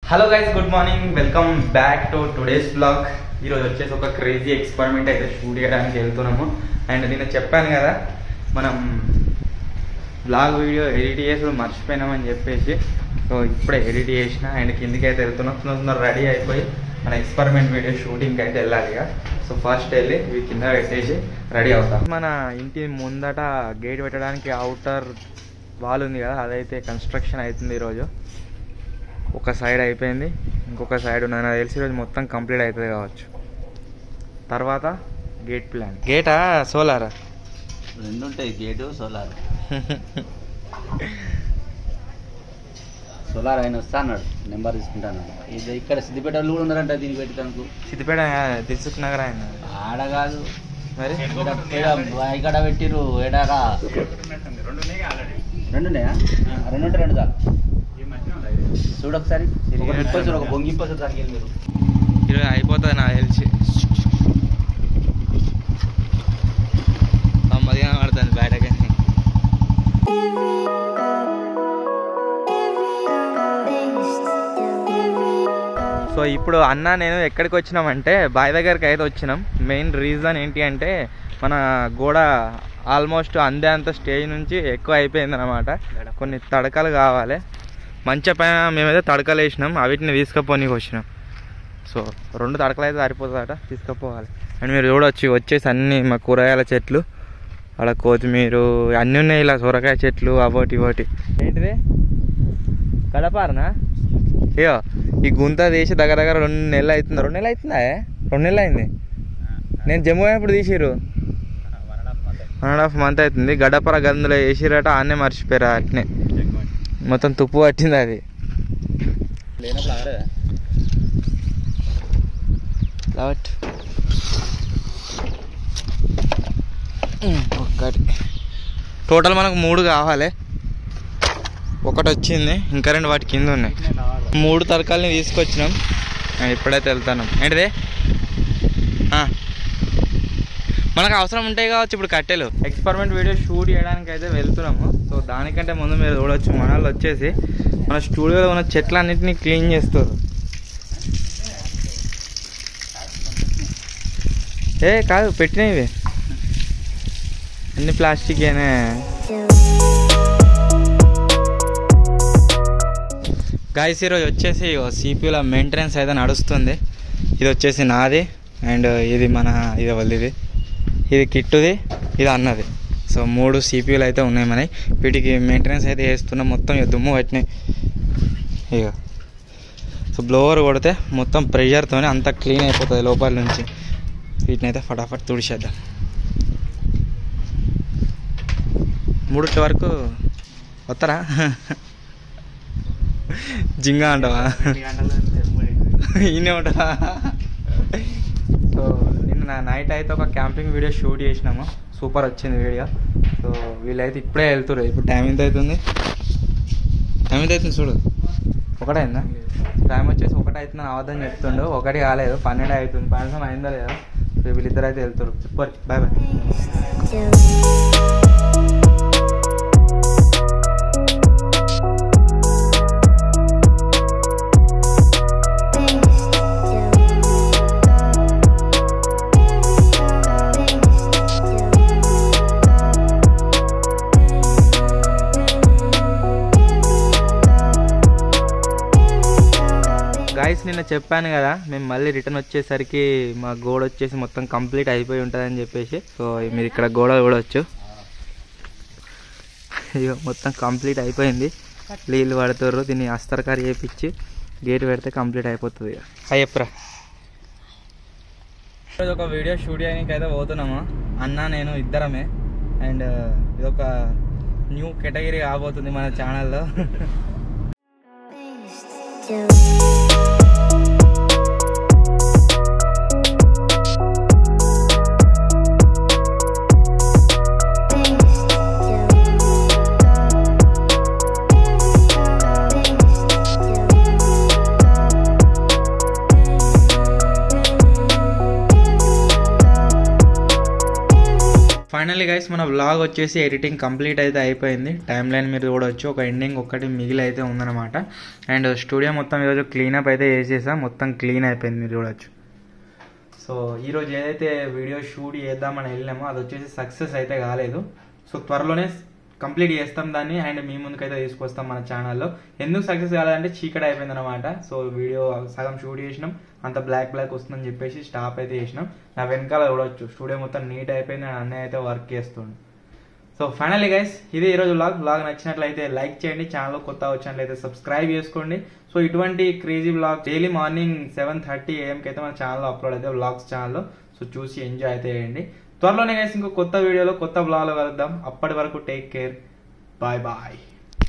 Hello guys good morning welcome back to today's blog ఈరోజు వచ్చేసి ఒక క్రేజీ ఎక్స్పెరిమెంట్ అయితే షూట్ చేయడానికి వెళ్తున్నాము అండ్ నేను చెప్పాను కదా మనం బ్లాగ్ వీడియో ఎడిట్ చేసి మర్చిపోయినామని చెప్పేసి సో ఇప్పుడే ఎడిట్ చేసిన అండ్ కిందికి అయితే వెళ్తున్నాం తొందర రెడీ అయిపోయి మన ఎక్స్పెరిమెంట్ వీడియో షూటింగ్కి అయితే వెళ్ళాలి ఇక సో ఫస్ట్ వెళ్ళి ఇవి కింద పెట్టేసి రెడీ అవుతాం మన ఇంటి ముందట గేట్ పెట్టడానికి అవుటర్ వాల్ ఉంది కదా అదైతే కన్స్ట్రక్షన్ అవుతుంది ఈరోజు ఒక సైడ్ అయిపోయింది ఇంకొక సైడ్ ఉన్నది నాకు తెలిసి ఈరోజు మొత్తం కంప్లీట్ అవుతుంది కావచ్చు తర్వాత గేట్ ప్లాన్ గేటా సోలారా రెండు ఉంటాయి గేటు సోలార్ సోలార్ ఆయన వస్తా అన్నాడు నెంబర్ తీసుకుంటాను ఇది ఇక్కడ సిద్దిపేట వాళ్ళు కూడా ఉన్నారంట దీనికి పెట్టడానికి సిద్దిపేట దిల్సుఖ్ నగర్ ఆయన ఆడ కాదు మరి ఈడ- ఈడ ఇక్కడ పెట్టిర్రు ఏడారా రెండు ఉన్నాయా ఆ, రెండు ఉంటే రెండు చాలు చూడు ఒకసారి ఒక నిప్ప చూడు ఒక బొంగిప్ప చూడు దానికి వెళ్ళి మీరు ఈరోజు అయిపోతుంది నాకు తెలిసి మదిగా పడుతుంది బయటకి సో ఇప్పుడు అన్న నేను ఎక్కడికి వచ్చినామంటే బాయ్ దగ్గరికి అయితే వచ్చినాం మెయిన్ రీజన్ ఏంటి అంటే మన గోడ ఆల్మోస్ట్ అందే అంత స్టేజ్ నుంచి ఎక్కువ అయిపోయింది అనమాట కొన్ని తడకలు కావాలి మంచి పైన మేమైతే తడకలు వేసినాం అవిటిని తీసుకుపోనీకి వచ్చినాం సో రెండు తడకలు అయితే సరిపోతుందట తీసుకుపోవాలి అండ్ మీరు చూడొచ్చు వచ్చేసి అన్ని మా కూరగాయల చెట్లు అలా కొత్తిమీర అన్నీ ఉన్నాయి ఇలా సొరకాయ చెట్లు అవోటి ఇవోటి ఏంటిది కడపారనా అయ్యో ఈ గుంత తీసి దగ్గర దగ్గర రెండు నెలలు అవుతుంది రెండు నెలలు అవుతుందా రెండు నెలలు అయింది నేను జమ్మూ అయినప్పుడు తీసిర్రు వన్ అండ్ హాఫ్ మంత్ అవుతుంది గడ్డపర గందులో వేసిరట ఆనే మర్చిపోయారు అట్నే మొత్తం తుప్పు పట్టింది అది లేనప్పుడు ఆగలేదా కాబట్టి ఒకటి టోటల్ మనకు మూడు కావాలి ఒకటి వచ్చింది ఇంకా రెండు వాటి కింద ఉన్నాయి మూడు తరకాలని తీసుకొచ్చినాం ఆ, ఇప్పుడైతే వెళ్తాను ఏంటిది ఆ. మనకు అవసరం ఉంటాయి కావచ్చు ఇప్పుడు కట్టెలు ఎక్స్పెరిమెంట్ వీడియో షూట్ చేయడానికి అయితే వెళ్తున్నాము సో దానికంటే ముందు మీరు చూడొచ్చు మన వాళ్ళు వచ్చేసి మన స్టూడియోలో ఉన్న చెట్లన్నింటినీ క్లీన్ చేస్తారు ఏ కాదు పెట్టినవి అన్ని ప్లాస్టిక్ ఏనే గాయస్ ఈరోజు వచ్చేసి సిపియూల మెయింటెనెన్స్ అయితే నడుస్తుంది ఇది వచ్చేసి నాది అండ్ ఇది మన ఇది వాళ్ళది ఇది కిట్టుది ఇది అన్నది సో మూడు సిపియూలు అయితే ఉన్నాయి మనకి వీటికి మెయింటెనెన్స్ అయితే చేస్తున్నాం మొత్తం ఇక దుమ్ము పట్టినాయి ఇక సో బ్లోవర్ కొడితే మొత్తం ప్రెషర్తోనే అంతా క్లీన్ అయిపోతుంది లోపల నుంచి వీటిని అయితే ఫటాఫట్ తుడిచేద్దాం మూడిటి వరకు వస్తారా జింగా అంటావా ఈయనే ఉంటావా సో నిన్న నా నైట్ అయితే ఒక క్యాంపింగ్ వీడియో షూట్ చేసినాము సూపర్ వచ్చింది వీడియో సో వీళ్ళైతే ఇప్పుడే వెళ్తురు ఇప్పుడు టైం ఎంత అవుతుంది టైం ఎంత అవుతుంది చూడు ఒకటైందా టైం వచ్చేసి ఒకటి అవుతుంది అవద్దని చెప్తుండు ఒకటి కాలేదు పన్నెండు అవుతుంది పన్నెండు అయిందా లేదా సో వీళ్ళిద్దరు అయితే వెళ్తారు సూపర్ బాయ్ బాయ్ గాయస్ నిన్న చెప్పాను కదా మేము మళ్ళీ రిటర్న్ వచ్చేసరికి మా గోడ వచ్చేసి మొత్తం కంప్లీట్ అయిపోయి ఉంటుందని చెప్పేసి సో మీరు ఇక్కడ గోడ చూడవచ్చు ఇక మొత్తం కంప్లీట్ అయిపోయింది నీళ్ళు పడుతుర్రు దీన్ని అస్తరకారి చేపించి గేట్ పెడితే కంప్లీట్ అయిపోతుంది ఇక అయ్యప్పరా ఈరోజు ఒక వీడియో షూట్ చేయడానికి అయితే పోతున్నాము అన్న నేను ఇద్దరమే అండ్ ఇది ఒక న్యూ కేటగిరీ కాబోతుంది మన ఛానల్లో ఫైనల్లీ గైస్ మన వ్లాగ్ వచ్చేసి ఎడిటింగ్ కంప్లీట్ అయితే అయిపోయింది టైం లైన్ మీరు చూడవచ్చు ఒక ఎండింగ్ ఒక్కటి మిగిలి అయితే ఉందన్నమాట అండ్ స్టూడియో మొత్తం ఈరోజు క్లీనప్ అయితే చేసేసా మొత్తం క్లీన్ అయిపోయింది మీరు చూడవచ్చు సో ఈరోజు ఏదైతే వీడియో షూట్ చేద్దామని వెళ్ళామో అది వచ్చేసి సక్సెస్ అయితే కాలేదు సో త్వరలోనే కంప్లీట్ చేస్తాం దాన్ని అండ్ మీ ముందుకైతే తీసుకొస్తాం మన ఛానల్లో ఎందుకు సక్సెస్ కాలేదంటే చీకటి అయిపోయింది అనమాట సో వీడియో సగం షూట్ చేసినాం అంత బ్లాక్ బ్లాక్ వస్తుందని చెప్పేసి స్టాప్ అయితే చేసినాం నా వెనకాల చూడొచ్చు స్టూడియో మొత్తం నీట్ అయిపోయింది అండ్ అన్నయ్య అయితే వర్క్ చేస్తుండు సో ఫైనల్లీ గైస్ ఇది ఈరోజు వ్లాగ్ వ్లాగ్ నచ్చినట్లయితే లైక్ చేయండి ఛానల్ కొత్త వచ్చినట్లయితే సబ్స్క్రైబ్ చేసుకోండి సో ఇటువంటి crazy vlog daily morning seven thirty ఏఎంకి అయితే మన ఛానల్లో అప్లోడ్ అయితే వ్లాగ్స్ ఛానల్లో సో చూసి ఎంజాయ్ అయితే చేయండి త్వరలోనే గైస్ ఇంకో కొత్త వీడియోలో కొత్త వ్లాగ్లో కలుద్దాం అప్పటి వరకు టేక్ కేర్ బాయ్ బాయ్